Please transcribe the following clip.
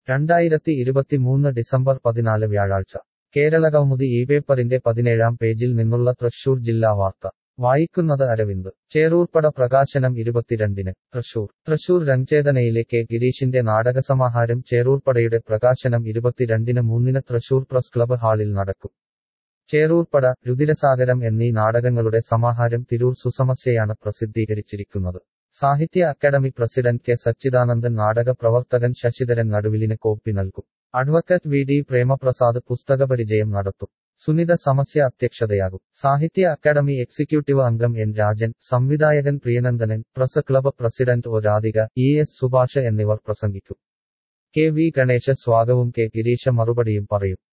രണ്ടായിരത്തി ഇരുപത്തിമൂന്ന് ഡിസംബർ പതിനാല് വ്യാഴാഴ്ച കേരളകൗമുദി ഈ പേപ്പറിന്റെ പതിനേഴാം പേജിൽ നിന്നുള്ള തൃശൂർ ജില്ലാ വാർത്ത വായിക്കുന്നത് അരവിന്ദ് ചേറൂർപ്പട പ്രകാശനം ഇരുപത്തിരണ്ടിന് തൃശൂർ തൃശൂർ രംഗചേതനയിലെ കെ ഗിരീഷിന്റെ നാടകസമാഹാരം ചേറൂർപ്പടയുടെ പ്രകാശനം ഇരുപത്തിരണ്ടിന് മൂന്നിന് തൃശൂർ പ്രസ് ക്ലബ് ഹാളിൽ നടക്കും ചേറൂർപ്പട രുതിരസാഗരം എന്നീ നാടകങ്ങളുടെ സമാഹാരം തിരൂർ സുസമസ്യയാണ് പ്രസിദ്ധീകരിച്ചിരിക്കുന്നത് സാഹിത്യ അക്കാദമി പ്രസിഡന്റ് കെ സച്ചിദാനന്ദൻ നാടക പ്രവർത്തകൻ ശശിധരൻ നടുവിലിന് കോപ്പി നൽകും അഡ്വക്കറ്റ് വി ഡി പ്രേമപ്രസാദ് പുസ്തകപരിചയം നടത്തും സുനിത സമസ്യ അധ്യക്ഷതയാകും സാഹിത്യ അക്കാദമി എക്സിക്യൂട്ടീവ് അംഗം എൻ രാജൻ സംവിധായകൻ Priyanandanan press club president O Radhika E S Subhash എന്നിവർ പ്രസംഗിക്കും കെ വി ഗണേശ സ്വാഗതവും കെ ഗിരീശ മറുപടിയും പറയും